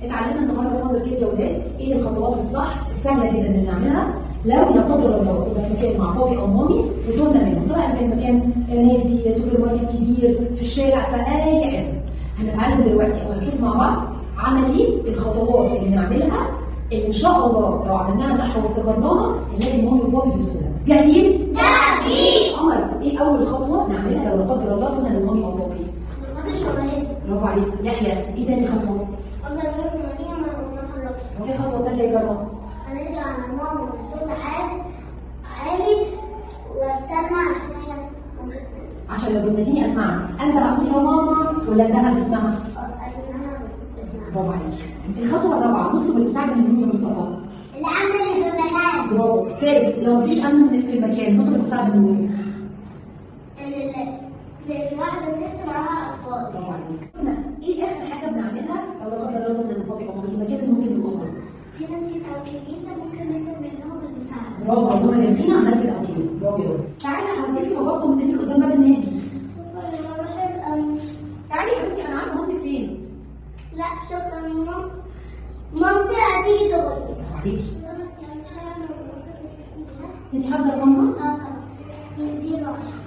اتعلمنا النهارده فاندر كيدز يا ولاد ايه الخطوات الصح السهله جدا اللي نعملها لو لا قدر الله كنا في مكان مع بابي او مامي وتوهنا منه سواء كان مكان نادي سوبر ماركت كبير في الشارع في اي حته هنتعلم دلوقتي او هنشوف مع بعض عملي الخطوات اللي نعملها اللي ان شاء الله لو عملناها صح وافتكرناها هنلاقي مامي وبابي بسهوله جاهزين؟ جاهزين. قمر ايه اول خطوه نعملها لو لا قدر الله كنا لمامي او بابي؟ نخدش وبهدي برافو عليك يحيى ايه تاني خطوه؟ افضل اجيب في المدينه ما ما اخلصش ايه خطوه تالته يا جرى؟ هنرجع على ماما بصوت عالي عالي واستنى عشان هي ممكن عشان لو بتناديني اسمعها انت هقول يا ماما ولا انها تسمعها؟ اسمها بس اسمها برافو عليك الخطوه الرابعه نطلب المساعده من مين يا مصطفى؟ الامن اللي في المكان برافو فارس لو مفيش امن في المكان نطلب المساعده من مين؟ اللي اللي في واحده ست معاها اطفال برافو عليك قلنا ايه اخر حاجه بنعملها لو لا قدر الله ضمن بابي او مامي المكان اللي ممكن نخرج في مسجد او كنيسه ممكن نطلب منهم المساعده برافو ربنا جنبينا مسجد او كنيسه برافو يا ولد تعالى هوديكي باباكم مستنيين قدام باب النادي شكرا يا روح الامن تعالي يا حبيبتي انا عارفه مامتك فين لا شكرا ماما مامتي هتيجي تاخدني برافو عليكي انت حافظه رقمها؟ اه في زيرو عشرة